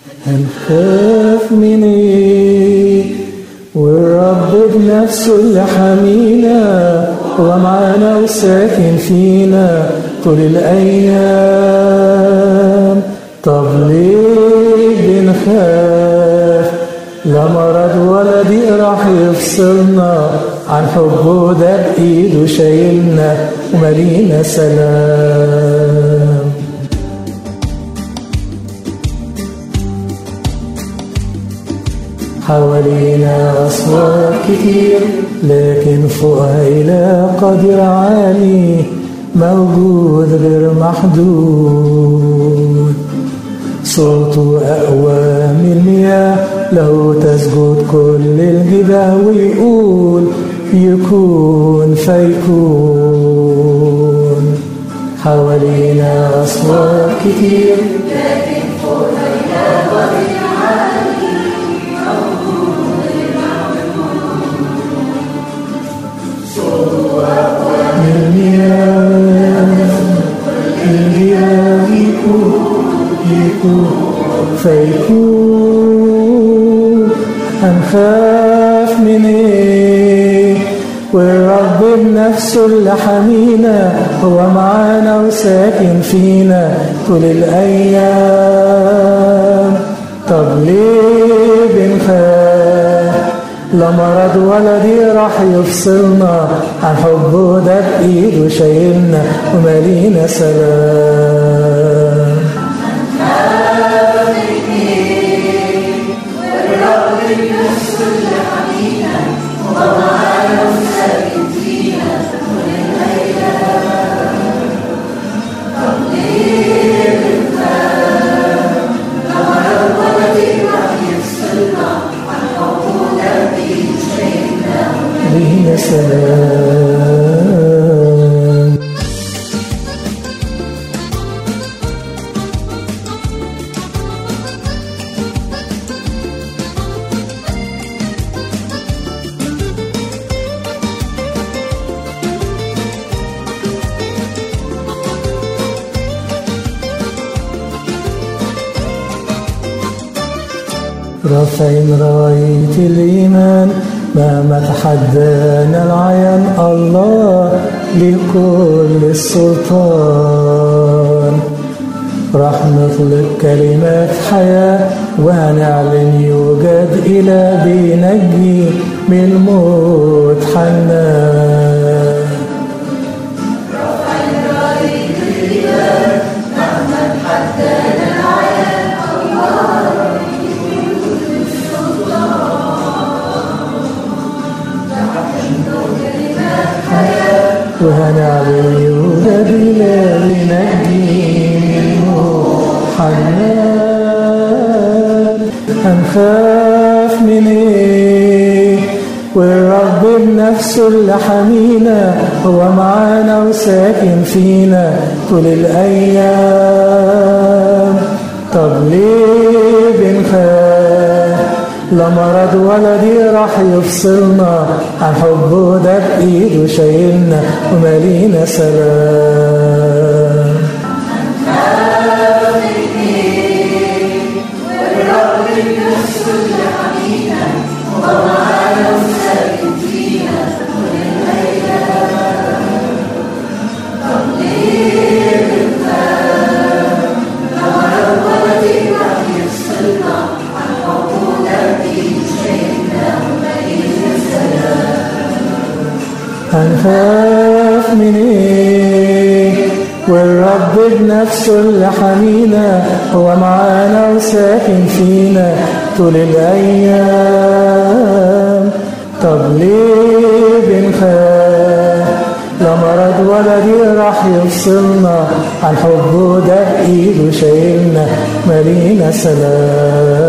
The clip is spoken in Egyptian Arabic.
هنخاف من ايه والرب بنفسه اللي حمينا ومعانا وساكن فينا طول الايام طب ليه بنخاف لا مرض ولا ضيق راح يفصلنا عن حبه ده بايده شايلنا ومالينا سلام حوالينا أصوات كتير لكن فوقها إله قدير عالي موجود غير محدود صوته أقوى من المياه له تسجد كل الجباه ويقول يكون فيكون حوالينا أصوات كتير لكن فوق إله قدير عالي من المياه المياه يكون يكون فيكون هنخاف من ايه والرب بنفسه اللي حمينا هو معانا وساكن فينا طول الايام طب ليه بنخاف لا مرض ولا دي راح يفصلنا عن حبه ده بإيده شايلنا ومالينا سلام لينا سلام رافعين راية الإيمان مهما تحدانا العيان الله لكل السلطان راح نطلق كلمات حياة وهنعلن يوجد إله بينجي من الموت حنان وهنعلن يوجد إله بينجي منه حنان هنخاف من ايه والرب بنفسه اللي حمينا هو معانا وساكن فينا طول الايام طب ليه بنخاف لا مرض ولا دي راح يفصلنا عن حبه ده بإيده شايلنا ومالينا سلام هنخاف من ايه والرب بنفسه اللي حمينا هو معانا وساكن فينا طول الايام طب ليه بنخاف لا مرض ولا دي راح يفصلنا عن حبه ده بايده شايلنا مالينا سلام